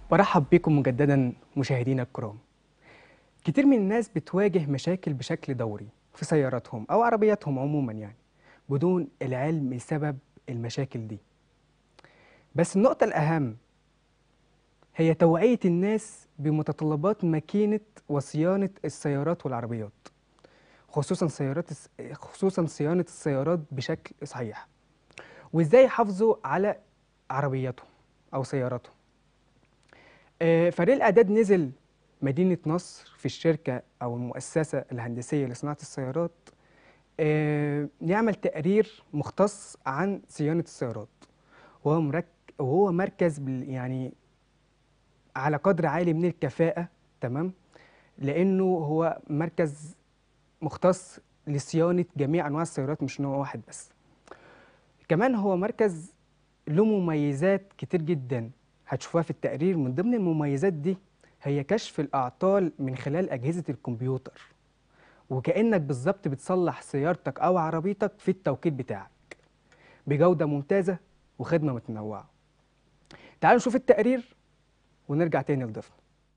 برحب بكم مجددا مشاهدينا الكرام كتير من الناس بتواجه مشاكل بشكل دوري في سياراتهم أو عربياتهم عموما يعني بدون العلم لسبب المشاكل دي بس النقطة الأهم هي توعية الناس بمتطلبات ماكينة وصيانة السيارات والعربيات خصوصا سيارات الس- خصوصا صيانة السيارات بشكل صحيح وازاي يحافظوا على عربياتهم أو سياراتهم آه، فريق الإعداد نزل مدينة نصر في الشركة أو المؤسسة الهندسية لصناعة السيارات آه، يعمل تقرير مختص عن صيانة السيارات وهو مرك... وهو مركز بال... يعني على قدر عالي من الكفاءة تمام لأنه هو مركز مختص لصيانة جميع أنواع السيارات مش نوع واحد بس كمان هو مركز له مميزات كتير جدا هتشوفوها في التقرير من ضمن المميزات دي هي كشف الأعطال من خلال أجهزة الكمبيوتر وكأنك بالظبط بتصلح سيارتك أو عربيتك في التوقيت بتاعك بجودة ممتازة وخدمة متنوعة تعالوا نشوف التقرير ونرجع تاني لضيفنا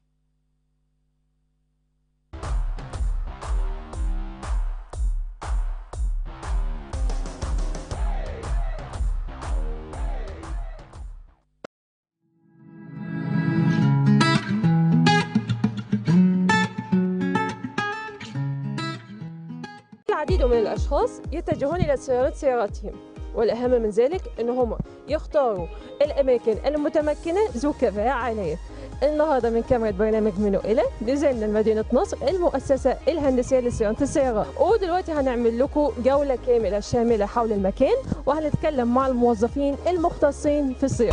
العديد من الأشخاص يتجهون إلى سيارات سياراتهم والأهم من ذلك أن هم يختاروا الأماكن المتمكنة ذو كفاءة عالية النهارده من كاميرا برنامج منو إلى نزلنا لمدينة نصر المؤسسة الهندسية لصيانة السيارات ودلوقتي هنعمل لكم جولة كاملة شاملة حول المكان وهنتكلم مع الموظفين المختصين في الصيانة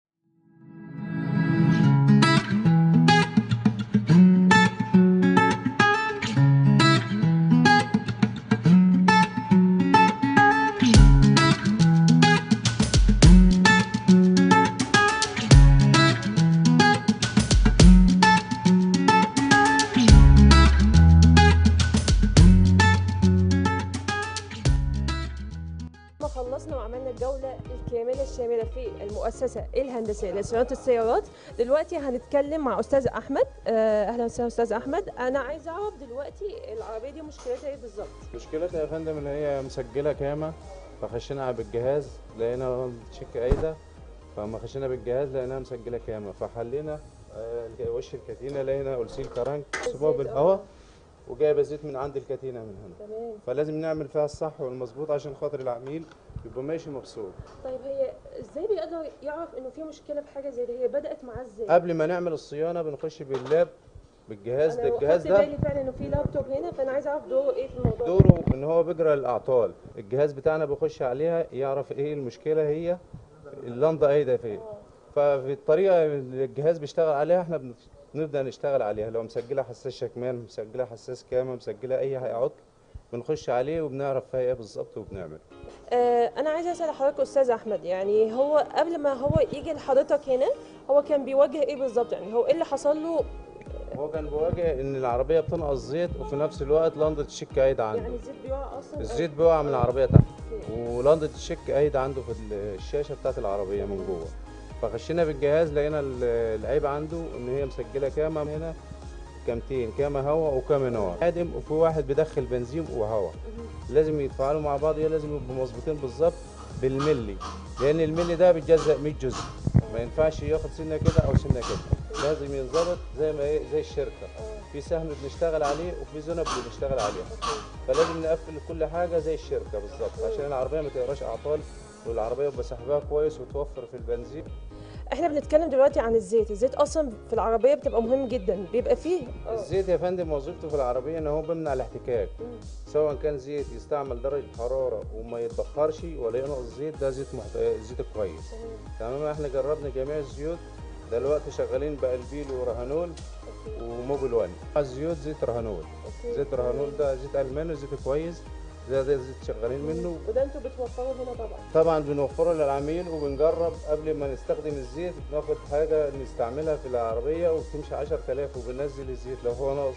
ما خلصنا وعملنا الجولة الكاملة الشاملة في المؤسسة الهندسية لصيانة السيارات دلوقتي هنتكلم مع أستاذ أحمد آه، أهلا وسهلا أستاذ أحمد أنا عايزة أعرف دلوقتي العربية دي مشكلتها إيه بالظبط مشكلتها يا فندم ان هي مسجله كامه فخشينا بالجهاز لقينا تشيك قايده فلما خشينا بالجهاز لقيناها مسجله كامه فحلينا آه، وش الكتينه لقينا قلسيل كرنك صباع بالهواء وجايبه زيت من عند الكتينه من هنا تمام فلازم نعمل فيها الصح والمظبوط عشان خاطر العميل يبقى ماشي مبسوط طيب هي إزاي بيقدر يعرف إنه في مشكلة في حاجة زي دي هي بدأت معاه إزاي؟ قبل ما نعمل الصيانه بنخش باللاب بالجهاز أنا ده الجهاز خدت ده بالي فعلا إنه في لابتوب هنا فأنا عايزة أعرف دوره إيه في الموضوع ده. دوره ان هو بيجرى الاعطال الجهاز بتاعنا بيخش عليها يعرف ايه المشكله هي اللمضه قايده فين ففي الطريقه اللي الجهاز بيشتغل عليها احنا بن- بنبدا نشتغل عليها لو مسجله حساس شكمان مسجله حساس كامه مسجله اي عطل بنخش عليه وبنعرف فيها ايه بالظبط وبنعمل آه، انا عايزه اسال حضرتك استاذ احمد يعني هو قبل ما هو يجي لحضرتك هنا هو كان بيواجه ايه بالظبط يعني هو ايه اللي حصل له هو كان بيواجه ان العربيه بتنقص زيت وفي نفس الوقت لندة الشيك قايده عنده يعني الزيت بيقع اصلا الزيت بيقع من العربيه تحت أوكي. ولندة الشيك قايده عنده في الشاشه بتاعت العربيه من جوه فخشينا بالجهاز لقينا ال- العيب عنده ان هي مسجله كامه هنا كامتين كامه هواء وكامه نار ادم وفي واحد بيدخل بنزين وهواء لازم يتفاعلوا مع بعض هي لازم يبقوا مظبوطين بالظبط بالملي لان الملي ده بيتجزأ 100 جزء ما ينفعش ياخد سنه كده او سنه كده لازم ينظبط زي ما ايه زي الشركه في سهم بنشتغل عليه وفي ذنب بنشتغل عليها فلازم نقفل كل حاجه زي الشركه بالظبط عشان العربيه ما تقراش اعطال والعربيه يبقى سحبها كويس وتوفر في البنزين احنا بنتكلم دلوقتي عن الزيت الزيت اصلا في العربيه بتبقى مهم جدا بيبقى فيه آه، الزيت يا فندم وظيفته في العربيه ان هو بيمنع الاحتكاك مم. سواء كان زيت يستعمل درجه حراره وما يتبخرش ولا ينقص زيت ده زيت محت... زيت كويس تمام. تمام احنا جربنا جميع الزيوت دلوقتي شغالين بقلبيل ورهانول أوكي. وموبيل وان الزيوت زيت رهانول أوكي. زيت رهانول ده زيت الماني زيت كويس ده ده زيت شغالين منه وده انتوا بتوفروا هنا طبعا طبعا بنوفره للعميل وبنجرب قبل ما نستخدم الزيت ناخد حاجه نستعملها في العربيه وبتمشي 10000 وبننزل الزيت لو هو ناقص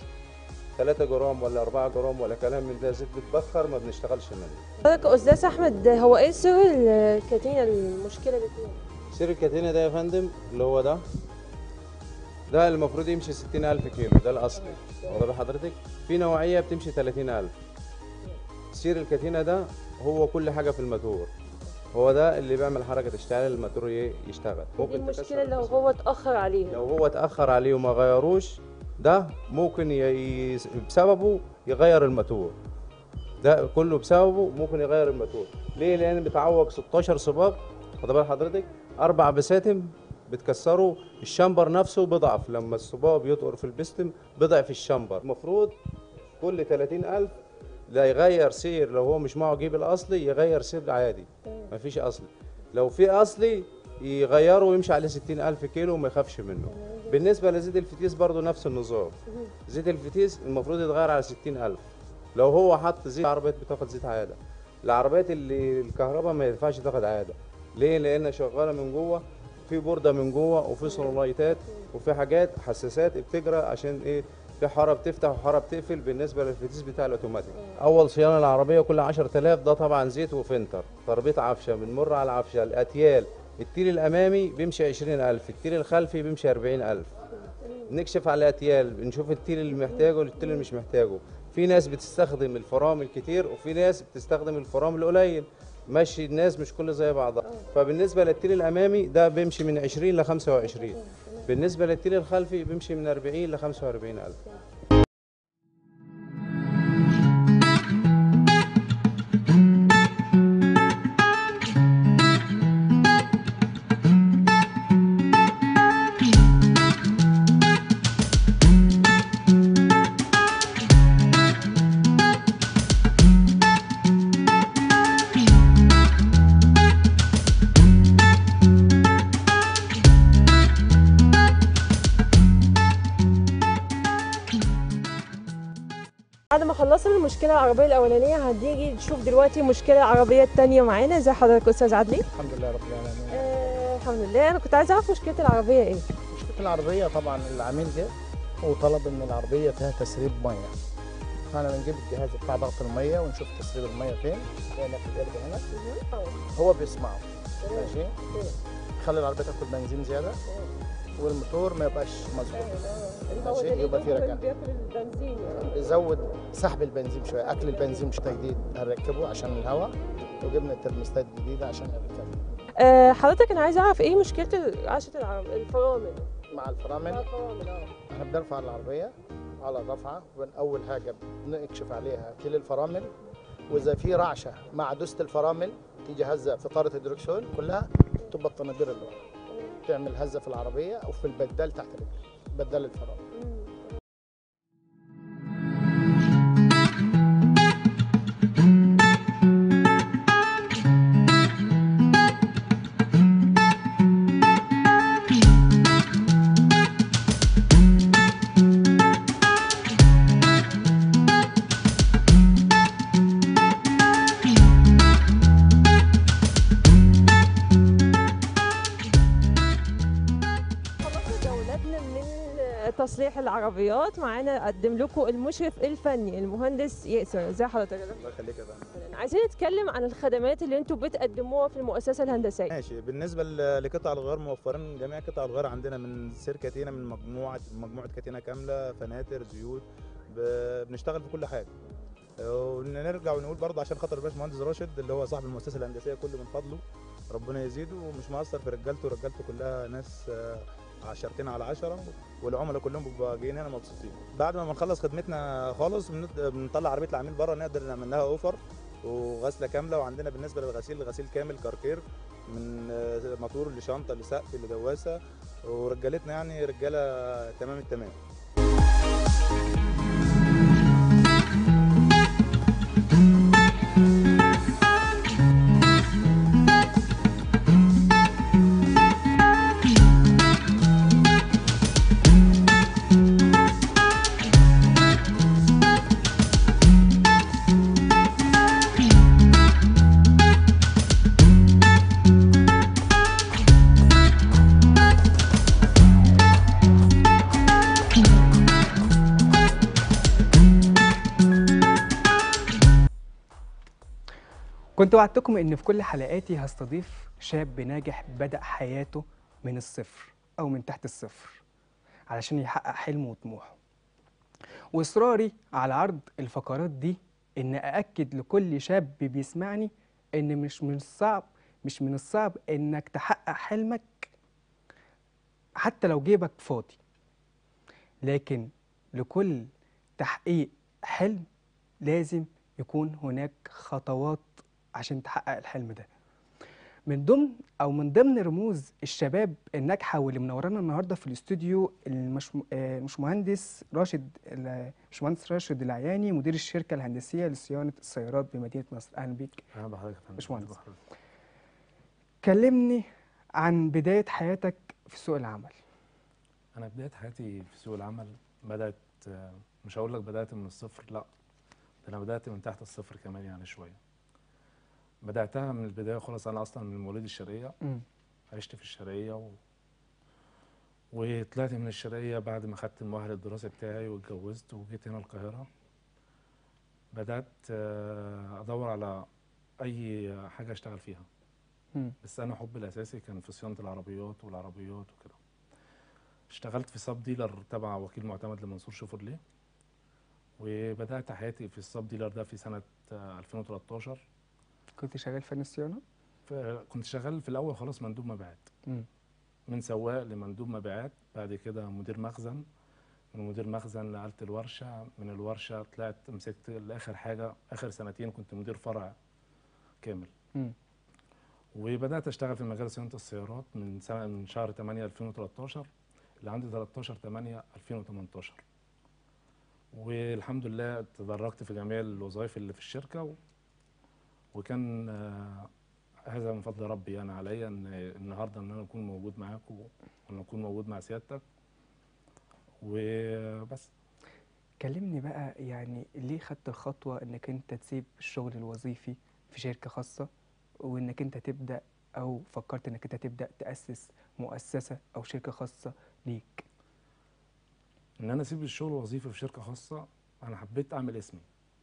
3 جرام ولا 4 جرام ولا كلام من ده زيت بتبخر ما بنشتغلش منه حضرتك استاذ احمد هو ايه سر الكاتينه المشكله اللي فيها سير الكاتينا ده يا فندم اللي هو ده ده المفروض يمشي 60000 كيلو ده الاصلي واخد بال حضرتك في نوعيه بتمشي 30000 سير الكتينه ده هو كل حاجه في الماتور هو ده اللي بيعمل حركه اشتعال الماتور ي- يشتغل دي المشكله لو هو اتاخر عليها لو هو اتاخر عليه وما غيروش ده ممكن ي... ي... بسببه يغير الماتور ده كله بسببه ممكن يغير الماتور ليه لان بتعوج 16 صباغ خد بال حضرتك اربع بساتم بتكسروا الشمبر نفسه بيضعف لما الصباغ بيطقر في البستم بيضعف الشمبر المفروض كل 30000 لا يغير سير لو هو مش معه جيب الاصلي يغير سير عادي مفيش اصلي لو في اصلي يغيره ويمشي عليه 60000 كيلو وما يخافش منه بالنسبه لزيت الفتيس برضو نفس النظام زيت الفتيس المفروض يتغير على 60000 لو هو حط زيت العربيات بتاخد زيت عاده العربيات اللي الكهرباء ما ينفعش تاخد عاده ليه لان شغاله من جوه في بورده من جوه وفي سولولايتات وفي حاجات حساسات بتجرى عشان ايه في حاره بتفتح وحاره بتقفل بالنسبه للفتيس بتاع الاوتوماتيك اول صيانه العربيه كل 10000 ده طبعا زيت وفنتر تربيط عفشه بنمر على العفشه الاتيال التيل الامامي بيمشي 20000 التيل الخلفي بيمشي 40000 نكشف على الاتيال بنشوف التيل اللي محتاجه والتيل اللي مش محتاجه في ناس بتستخدم الفرامل كتير وفي ناس بتستخدم الفرامل قليل ماشي الناس مش كل زي بعضها فبالنسبه للتيل الامامي ده بيمشي من 20 ل 25 بالنسبه للتيل الخلفي بيمشي من 40 ل 45000 بعد ما خلصنا المشكله العربيه الاولانيه هنيجي نشوف دلوقتي المشكله العربيه الثانيه معانا زي حضرتك استاذ عدلي الحمد لله رب العالمين آه الحمد لله انا كنت عايزه اعرف مشكله العربيه ايه مشكلة العربية طبعا العميل جه وطلب ان العربية فيها تسريب مية فاحنا بنجيب الجهاز بتاع ضغط المية ونشوف تسريب المية فين هنا في اليد هنا هو بيسمعه ماشي يخلي العربية تاكل بنزين زيادة والموتور ما يبقاش مظبوط ماشي يبقى في رجعة بياكل البنزين يعني بيزود سحب البنزين شوية اكل البنزين مش جديد هنركبه عشان الهواء وجبنا الترمستات جديدة عشان نركبها آه حضرتك انا عايزه اعرف ايه مشكله عشة العرب الفرامل مع الفرامل مع الفرامل اه احنا بنرفع العربية على الرفعة وبن أول حاجة بنكشف عليها كيل الفرامل وإذا في رعشة مع دوسة الفرامل تيجي هزة في طارة الدركسيون كلها تبقى الطنابير اللي ورا تعمل هزة في العربية أو في البدال تحت رجلك بدال الفرامل خلصنا جولتنا من تصليح العربيات معانا اقدم لكم المشرف الفني المهندس ياسر ازي حضرتك يا دكتور؟ الله يخليك يا فندم عايزين نتكلم عن الخدمات اللي انتم بتقدموها في المؤسسه الهندسيه ماشي بالنسبه ل- لقطع الغيار موفرين جميع قطع الغيار عندنا من سير كاتينا من مجموعه مجموعه كاتينا كامله فناتر زيوت ب- بنشتغل في كل حاجه ونرجع ونقول برضه عشان خاطر الباشمهندس راشد اللي هو صاحب المؤسسه الهندسيه كله من فضله ربنا يزيده ومش مقصر في رجالته رجالته كلها ناس آه، عشرتين على عشرة والعملاء كلهم بيبقوا جايين هنا مبسوطين بعد ما بنخلص خدمتنا خالص بنط- بنطلع عربيه العميل بره نقدر نعمل لها اوفر وغسله كامله وعندنا بالنسبه للغسيل غسيل كامل كاركير من آه، موتور لشنطه لسقف لدواسه ورجالتنا يعني رجاله تمام التمام كنت وعدتكم ان في كل حلقاتي هستضيف شاب ناجح بدأ حياته من الصفر او من تحت الصفر علشان يحقق حلمه وطموحه واصراري على عرض الفقرات دي ان ااكد لكل شاب بيسمعني ان مش من الصعب مش من الصعب انك تحقق حلمك حتى لو جيبك فاضي لكن لكل تحقيق حلم لازم يكون هناك خطوات عشان تحقق الحلم ده من ضمن او من ضمن رموز الشباب الناجحه واللي منورانا النهارده في الاستوديو المش... آه، المشمهندس راشد ال- المشمهندس راشد العياني مدير الشركه الهندسيه لصيانه السيارات بمدينه نصر اهلا بيك اهلا بحضرتك يا فندم. باشمهندس. أهلا بحضرتك. كلمني عن بدايه حياتك في سوق العمل انا بدايه حياتي في سوق العمل بدات آه، مش هقول لك بدات من الصفر لا ده انا بدات من تحت الصفر كمان يعني شويه بداتها من البدايه خالص انا اصلا من مواليد الشرقيه مم. عشت في الشرقيه و... وطلعت من الشرقيه بعد ما خدت المؤهل الدراسي بتاعي واتجوزت وجيت هنا القاهره بدات آه، ادور على اي حاجه اشتغل فيها مم. بس انا حبي الاساسي كان في صيانه العربيات والعربيات وكده اشتغلت في سب ديلر تبع وكيل معتمد لمنصور شوفرليه وبدات حياتي في السب ديلر ده في سنه آه، 2013 كنت شغال فني الصيانه كنت شغال في الاول خالص مندوب مبيعات مم. من سواق لمندوب مبيعات بعد كده مدير مخزن من مدير مخزن نقلت الورشه من الورشه طلعت مسكت لاخر حاجه اخر سنتين كنت مدير فرع كامل مم. وبدات اشتغل في مجال صيانه السيارات من سنه من شهر 8 2013 لعند 13 8 2018 والحمد لله تدرجت في جميع الوظائف اللي في الشركه و... وكان آه، هذا من فضل ربي انا عليا ان النهارده ان انا اكون موجود معاكم وان اكون موجود مع سيادتك وبس كلمني بقى يعني ليه خدت الخطوة انك انت تسيب الشغل الوظيفي في شركة خاصة وانك انت تبدأ او فكرت انك انت تبدأ تأسس مؤسسة او شركة خاصة ليك ان انا اسيب الشغل الوظيفي في شركه خاصه انا حبيت اعمل اسمي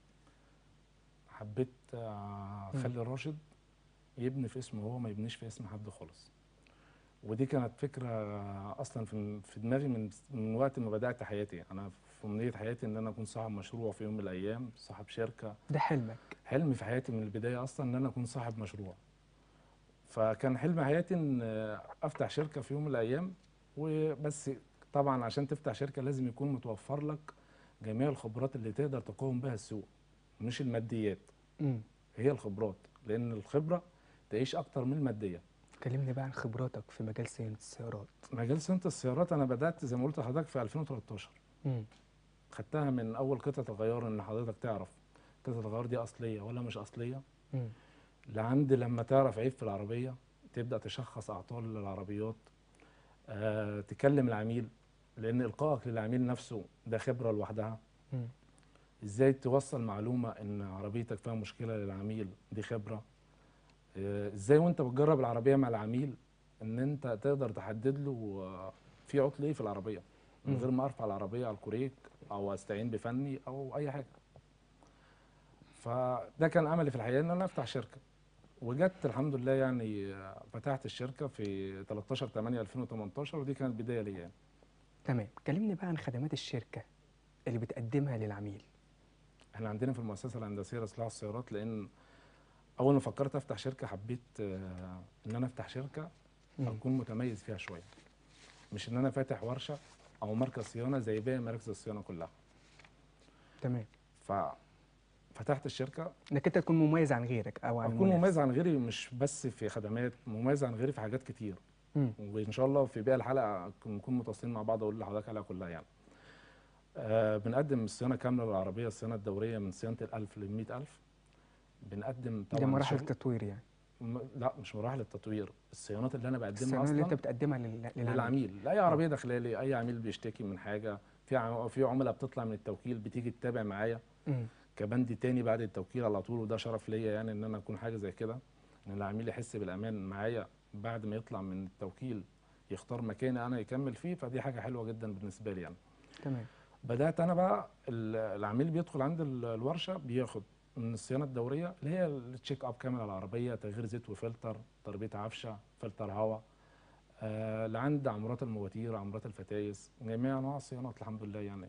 حبيت آه، اخلي راشد يبني في اسمه هو ما يبنيش في اسم حد خالص ودي كانت فكره اصلا في في دماغي من من وقت ما بدات حياتي انا في امنيه حياتي ان انا اكون صاحب مشروع في يوم من الايام صاحب شركه ده حلمك حلمي في حياتي من البدايه اصلا ان انا اكون صاحب مشروع فكان حلم حياتي ان افتح شركه في يوم من الايام وبس طبعا عشان تفتح شركه لازم يكون متوفر لك جميع الخبرات اللي تقدر تقاوم بها السوق مش الماديات امم هي الخبرات لان الخبره تعيش اكتر من الماديه كلمني بقى عن خبراتك في مجال صيانة السيارات مجال صيانه السيارات انا بدات زي ما قلت لحضرتك في 2013 امم خدتها من اول قطعه الغيار ان حضرتك تعرف قطعه الغيار دي اصليه ولا مش اصليه امم لعند لما تعرف عيب في العربية تبدأ تشخص أعطال العربيات آه، تكلم العميل لأن إلقائك للعميل نفسه ده خبرة لوحدها امم إزاي توصل معلومة إن عربيتك فيها مشكلة للعميل دي خبرة آه، إزاي وأنت بتجرب العربية مع العميل إن أنت تقدر تحدد له آه، في عطل إيه في العربية من مم. غير ما أرفع العربية على الكوريك أو أستعين بفني أو أي حاجة فده كان املي في الحقيقه ان انا افتح شركه وجت الحمد لله يعني آه، فتحت الشركه في 13 8 2018 ودي كانت بدايه ليا يعني. تمام كلمني بقى عن خدمات الشركة اللي بتقدمها للعميل احنا عندنا في المؤسسه الهندسيه لاصلاح السيارات لان اول ما فكرت افتح شركه حبيت آه، ان انا افتح شركه مم. اكون متميز فيها شويه مش ان انا فاتح ورشه او مركز صيانه زي باقي مراكز الصيانه كلها تمام ففتحت الشركه انك انت تكون مميز عن غيرك او عن اكون المنافس. مميز عن غيري مش بس في خدمات مميز عن غيري في حاجات كتير مم. وان شاء الله في باقي الحلقه نكون متواصلين مع بعض اقول لحضرتك عليها كلها يعني آه بنقدم الصيانه كامله للعربيه الصيانه الدوريه من صيانه ال1000 لل 100000 بنقدم طبعا دي مراحل شغل- التطوير يعني م- لا مش مراحل التطوير الصيانات اللي انا بقدمها الصيانات اصلا اللي انت بتقدمها لل- للعميل للعميل لاي عربيه داخليه لي اي عميل بيشتكي من حاجه في عم... في عملاء بتطلع من التوكيل بتيجي تتابع معايا مم. كبند تاني بعد التوكيل على طول وده شرف ليا يعني ان انا اكون حاجه زي كده ان العميل يحس بالامان معايا بعد ما يطلع من التوكيل يختار مكاني انا يكمل فيه فدي حاجه حلوه جدا بالنسبه لي يعني تمام بدات انا بقى ال- العميل بيدخل عند ال- الورشه بياخد من الصيانه الدوريه اللي هي التشيك اب كامل على العربيه تغيير زيت وفلتر تربيه عفشه فلتر هواء آه لعند عمرات المواتير عمرات الفتايس جميع انواع الصيانات الحمد لله يعني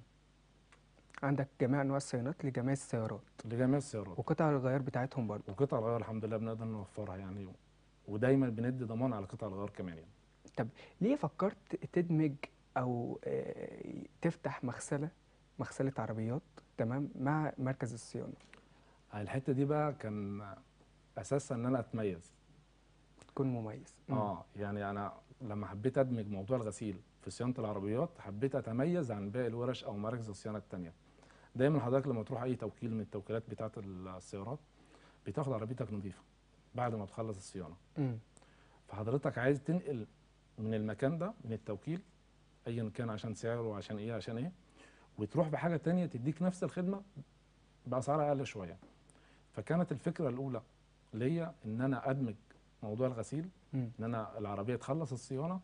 عندك جميع انواع الصيانات لجميع السيارات لجميع السيارات وقطع الغيار بتاعتهم برضه وقطع الغيار الحمد لله بنقدر نوفرها يعني ودايما بندي ضمان على قطع الغيار كمان يعني طب ليه فكرت تدمج او آه، تفتح مغسله مغسله عربيات تمام مع مركز الصيانه الحته دي بقى كان اساسا ان انا اتميز تكون مميز مم. اه يعني انا لما حبيت ادمج موضوع الغسيل في صيانه العربيات حبيت اتميز عن باقي الورش او مراكز الصيانه التانيه دايما حضرتك لما تروح اي توكيل من التوكيلات بتاعه السيارات بتاخد عربيتك نظيفه بعد ما تخلص الصيانه مم. فحضرتك عايز تنقل من المكان ده من التوكيل ايا كان عشان سعره وعشان ايه عشان ايه وتروح بحاجه تانية تديك نفس الخدمه باسعار اقل شويه فكانت الفكره الاولى ليا ان انا ادمج موضوع الغسيل مم. ان انا العربيه تخلص الصيانه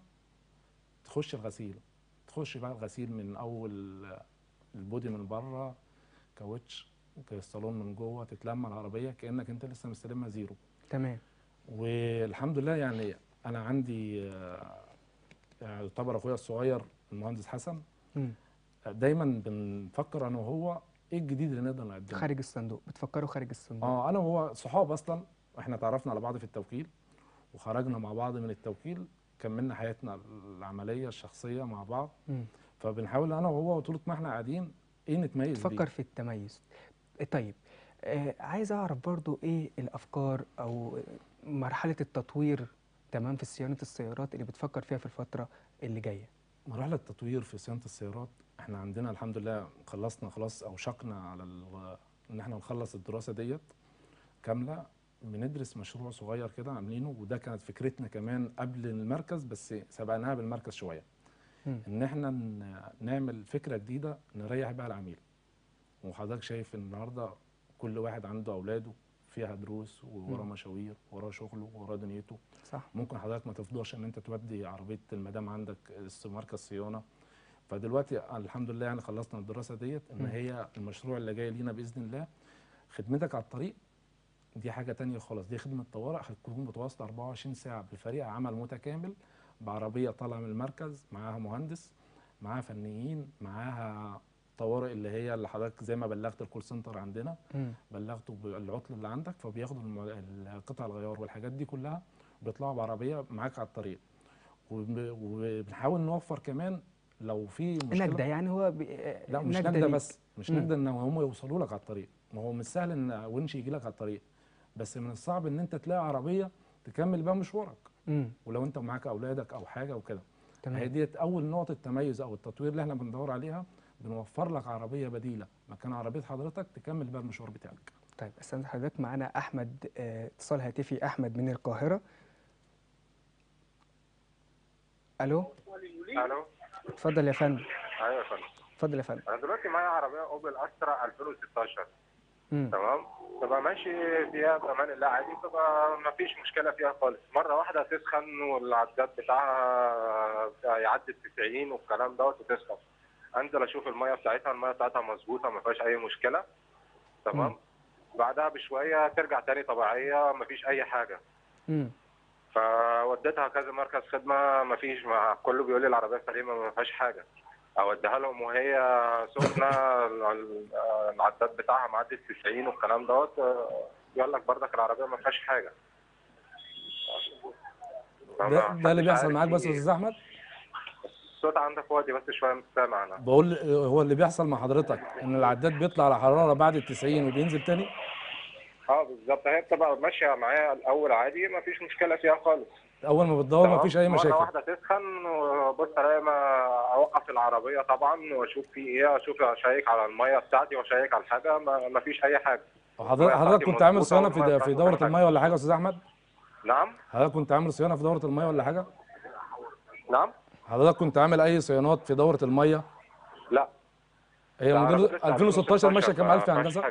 تخش الغسيل تخش بقى الغسيل من اول البودي من بره كاوتش الصالون من جوه تتلم العربيه كانك انت لسه مستلمها زيرو تمام والحمد لله يعني انا عندي آه، يعني يعتبر اخويا الصغير المهندس حسن مم. دايما بنفكر انا وهو ايه الجديد اللي نقدر نقدمه خارج الصندوق بتفكروا خارج الصندوق اه انا وهو صحاب اصلا احنا تعرفنا على بعض في التوكيل وخرجنا مع بعض من التوكيل كملنا حياتنا العمليه الشخصيه مع بعض مم. فبنحاول انا وهو طول ما احنا قاعدين ايه نتميز بيه تفكر في التميز طيب آه عايز اعرف برضو ايه الافكار او مرحله التطوير تمام في صيانه السيارات اللي بتفكر فيها في الفتره اللي جايه مراحل التطوير في صيانه السيارات احنا عندنا الحمد لله خلصنا خلاص او شقنا على ال- ان احنا نخلص الدراسه ديت كامله بندرس مشروع صغير كده عاملينه وده كانت فكرتنا كمان قبل المركز بس سبقناها بالمركز شويه مم. ان احنا ن- نعمل فكره جديده نريح بيها العميل وحضرتك شايف ان النهارده كل واحد عنده اولاده فيها دروس ووراه مم. مشاوير وراه شغله وراه دنيته صح ممكن حضرتك ما تفضلش ان انت تودي عربيه المدام عندك الس- مركز صيانه فدلوقتي الحمد لله يعني خلصنا الدراسه ديت ان مم. هي المشروع اللي جاي لينا باذن الله خدمتك على الطريق دي حاجه تانية خالص دي خدمه طوارئ هتكون متواصله 24 ساعه بفريق عمل متكامل بعربيه طالعه من المركز معاها مهندس معاها فنيين معاها طوارئ اللي هي اللي حضرتك زي ما بلغت الكول سنتر عندنا مم. بلغته بالعطل اللي عندك فبياخدوا الم- قطع الغيار والحاجات دي كلها بيطلعوا بعربيه معاك على الطريق وب- وبنحاول نوفر كمان لو في مشكله نجده يعني هو بي... لا مش نجدة نجده ليك. بس مش مم. نجده ان هم يوصلوا لك على الطريق ما هو مش سهل ان ونش يجي لك على الطريق بس من الصعب ان انت تلاقي عربيه تكمل بيها مشوارك مم. ولو انت معاك اولادك او حاجه وكده هي تمام ديت اول نقطه تميز او التطوير اللي احنا بندور عليها بنوفر لك عربيه بديله مكان عربيه حضرتك تكمل بيها المشوار بتاعك طيب استاذ حضرتك معانا احمد آه، اتصال هاتفي احمد من القاهره الو الو اتفضل يا فندم ايوه يا فندم اتفضل يا فندم انا دلوقتي معايا عربيه اوبل استرا 2016 مم. تمام تبقى ماشي فيها بامان الله عادي تبقى ما فيش مشكله فيها خالص مره واحده تسخن والعداد بتاعها يعدي ال 90 والكلام دوت وتسخن انزل اشوف الميه بتاعتها الميه بتاعتها مظبوطه ما فيهاش اي مشكله تمام بعدها بشويه ترجع تاني طبيعيه ما فيش اي حاجه مم. فوديتها كذا مركز خدمه ما فيش ما كله بيقول لي العربيه سليمه ما فيهاش حاجه اوديها لهم وهي سخنه ال- ال- العداد بتاعها معدي ال 90 والكلام دوت آه، يقول لك برضك العربيه ما فيهاش حاجه ده, ده اللي مش بيحصل عارف معاك بس في يا إيه. استاذ احمد الصوت عندك واطي بس شويه مش سامع انا بقول هو اللي بيحصل مع حضرتك ان العداد بيطلع على حراره بعد ال 90 وبينزل تاني اه بالظبط هي بتبقى ماشيه معايا الاول عادي ما فيش مشكله فيها خالص اول ما بتدور تمام؟ مفيش اي مره مشاكل واحده تسخن وبص الاقي ما اوقف العربيه طبعا واشوف في ايه اشوف اشيك على الميه بتاعتي واشيك على الحاجه ما ما فيش اي حاجه وحضرتك المية حضرتك بتاعتي كنت عامل مظبوطة صيانه في والمية د- في بتاعتي دوره كل الميه ولا حاجه يا استاذ احمد نعم حضرتك كنت عامل صيانه في دوره الميه ولا حاجه نعم حضرتك كنت عامل اي صيانات في دوره الميه لا هي لا، موديل أنا لسه 2016 ماشيه كام الف يا ما فيهاش هندسه حاجة.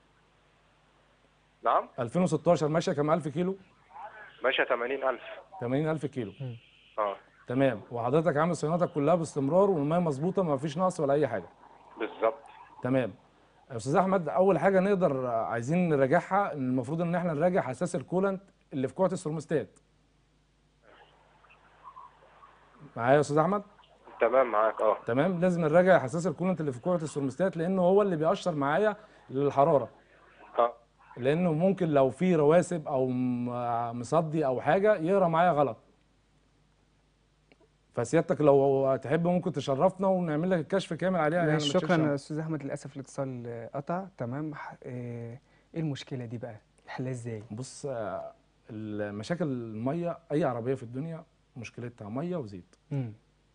نعم 2016 ماشيه كام الف كيلو ماشيه 80000 80000 كيلو اه تمام وحضرتك عامل صيانتك كلها باستمرار والميه مظبوطه ما فيش نقص ولا اي حاجه بالظبط تمام يا استاذ احمد اول حاجه نقدر عايزين نراجعها إن المفروض ان احنا نراجع حساس الكولنت اللي في كوعة الثرموستات معايا يا استاذ احمد تمام معاك اه تمام لازم نراجع حساس الكولنت اللي في كوره الثرموستات لانه هو اللي بيأشر معايا للحراره اه لانه ممكن لو في رواسب او م- مصدي او حاجه يقرا معايا غلط فسيادتك لو تحب ممكن تشرفنا ونعمل لك الكشف كامل عليها يعني ما ماشي تشيلش شكرا هم. يا استاذ احمد للاسف الاتصال آه، قطع تمام ح- آه، ايه المشكله دي بقى نحلها ازاي بص آه، المشاكل الميه اي عربيه في الدنيا مشكلتها ميه وزيت امم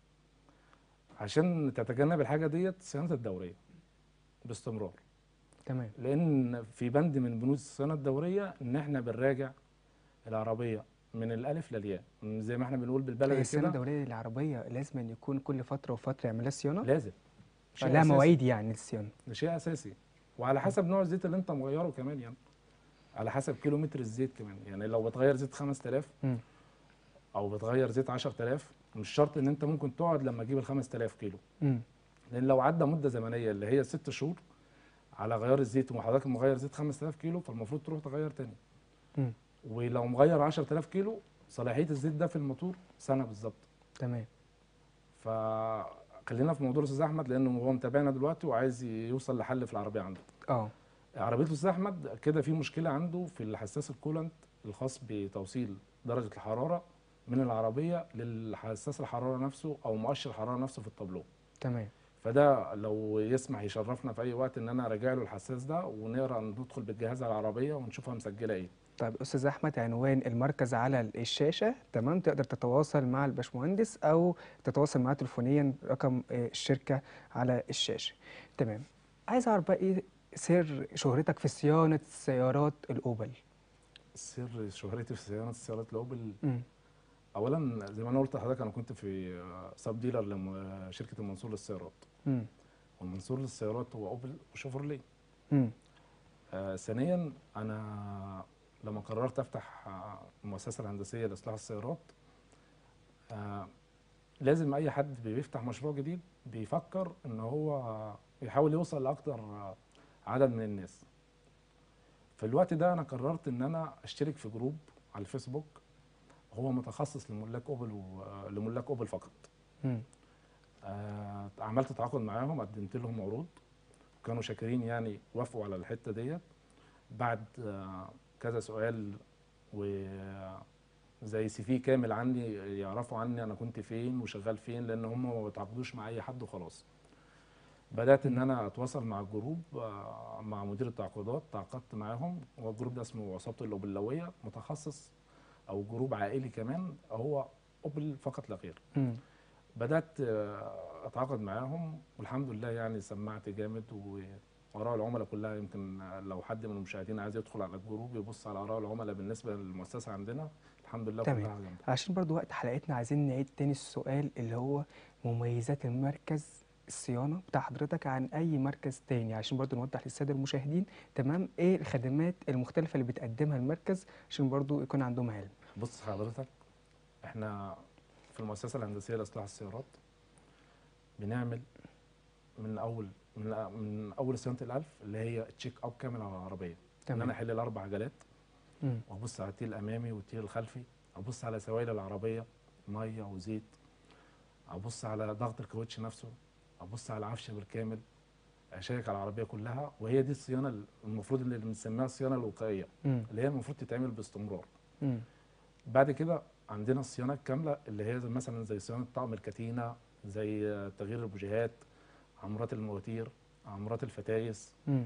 عشان تتجنب الحاجه ديت صيانه الدوريه باستمرار تمام لان في بند من بنود الصيانه الدوريه ان احنا بنراجع العربيه من الالف للياء زي ما احنا بنقول هي بالبلدي الصيانه كده الدوريه للعربيه لازم أن يكون كل فتره وفتره يعمل لها صيانه لازم شيء لها أساسي. مواعيد يعني الصيانه ده شيء اساسي وعلى حسب نوع الزيت اللي انت مغيره كمان يعني على حسب كيلو متر الزيت كمان يعني لو بتغير زيت 5000 مم. او بتغير زيت 10000 مش شرط ان انت ممكن تقعد لما تجيب ال 5000 كيلو امم لان لو عدى مده زمنيه اللي هي ست شهور على غيار الزيت وحضرتك مغير زيت 5000 كيلو فالمفروض تروح تغير تاني مم. ولو مغير 10000 كيلو صلاحيه الزيت ده في الموتور سنه بالظبط تمام فخلينا في موضوع الاستاذ احمد لانه هو متابعنا دلوقتي وعايز يوصل لحل في العربيه عنده اه عربيه الاستاذ احمد كده في مشكله عنده في الحساس الكولنت الخاص بتوصيل درجه الحراره من العربيه للحساس الحراره نفسه او مؤشر الحراره نفسه في التابلو تمام فده لو يسمح يشرفنا في اي وقت ان انا اراجع له الحساس ده ونقرا ندخل بالجهاز على العربيه ونشوفها مسجله ايه طيب استاذ احمد عنوان المركز على الشاشه تمام تقدر تتواصل مع الباشمهندس او تتواصل معاه تليفونيا رقم آه، الشركه على الشاشه تمام عايز اعرف بقى ايه سر شهرتك في صيانه سيارات الاوبل سر شهرتي في صيانه السيارات الاوبل امم اولا زي ما انا قلت لحضرتك انا كنت في سب ديلر لشركه المنصور للسيارات امم والمنصور للسيارات هو اوبل وشيفروليه امم آه ثانيا انا لما قررت افتح آه، المؤسسه الهندسيه لاصلاح السيارات آه لازم اي حد بيفتح مشروع جديد بيفكر ان هو يحاول يوصل لاكتر آه، عدد من الناس في الوقت ده انا قررت ان انا اشترك في جروب على الفيسبوك هو متخصص لملاك اوبل ولملاك اوبل فقط امم آه، عملت تعاقد معاهم قدمت لهم عروض كانوا شاكرين يعني وافقوا على الحته ديت بعد آه، كذا سؤال وزي سي في كامل عني يعرفوا عني انا كنت فين وشغال فين لان هم ما بيتعاقدوش مع اي حد وخلاص بدات ان انا اتواصل مع الجروب آه، مع مدير التعاقدات تعاقدت معاهم هو الجروب ده اسمه عصابه الاوبلاويه متخصص او جروب عائلي كمان هو اوبل فقط لا غير امم بدات آه، اتعاقد معاهم والحمد لله يعني سمعت جامد واراء العملاء كلها يمكن لو حد من المشاهدين عايز يدخل على الجروب يبص على اراء العملاء بالنسبه للمؤسسه عندنا الحمد لله تمام. كلها جامده عشان برضو وقت حلقتنا عايزين نعيد تاني السؤال اللي هو مميزات المركز الصيانة بتاع حضرتك عن أي مركز تاني عشان برضو نوضح للسادة المشاهدين تمام إيه الخدمات المختلفة اللي بتقدمها المركز عشان برضو يكون عندهم علم بص حضرتك احنا في المؤسسه الهندسيه لاصلاح السيارات بنعمل من اول من, من اول صيانه الالف اللي هي تشيك اب كامل على العربيه ان تمام. انا احل الاربع عجلات مم. وابص على التيل الامامي والتيل الخلفي ابص على سوائل العربيه ميه وزيت ابص على ضغط الكاوتش نفسه ابص على العفش بالكامل اشيك على العربيه كلها وهي دي الصيانه المفروض اللي بنسميها الصيانه الوقائيه مم. اللي هي المفروض تتعمل باستمرار مم. بعد كده عندنا الصيانه الكامله اللي هي زي مثلا زي صيانه طقم الكتينه زي آه، تغيير البوجيهات عمرات المواتير عمرات الفتايس مم.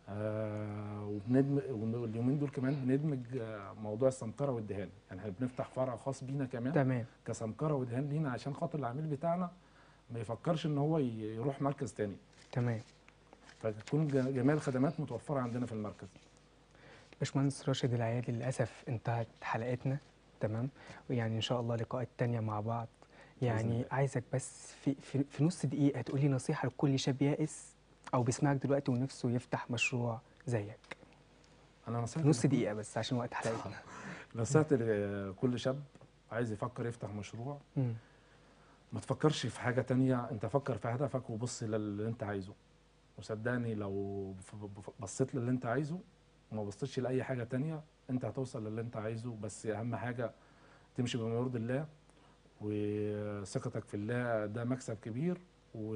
آه وبندمج واليومين دول كمان بندمج آه موضوع السمكره والدهان يعني احنا بنفتح فرع خاص بينا كمان تمام كسمكره ودهان لينا عشان خاطر العميل بتاعنا ما يفكرش ان هو ي- يروح مركز تاني تمام فتكون ج- جميع الخدمات متوفره عندنا في المركز باشمهندس راشد العيادي للأسف انتهت حلقتنا تمام ويعني إن شاء الله لقاءات تانية مع بعض يعني الله. عايزك بس في, في, في نص دقيقة تقولي نصيحة لكل شاب يائس أو بيسمعك دلوقتي ونفسه يفتح مشروع زيك انا في نصيحتي نص لكل- دقيقة بس عشان وقت حلقتنا نصيحتي لكل شاب عايز يفكر يفتح مشروع مم. ما تفكرش في حاجة تانية انت فكر في هدفك وبص للي انت عايزه وصدقني لو ف- ف- بصيت للي انت عايزه وما بصيتش لأي حاجة تانية انت هتوصل للي انت عايزه بس اهم حاجة تمشي بما يرضي الله وثقتك في الله ده مكسب كبير و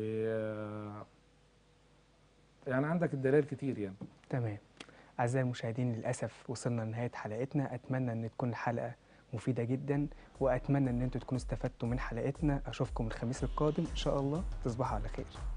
يعني عندك الدلائل كتير يعني تمام أعزائي المشاهدين للأسف وصلنا لنهاية حلقتنا أتمنى أن تكون الحلقة مفيدة جدا وأتمنى أن أنتوا تكونوا استفدتوا من حلقتنا أشوفكم الخميس القادم إن شاء الله تصبحوا على خير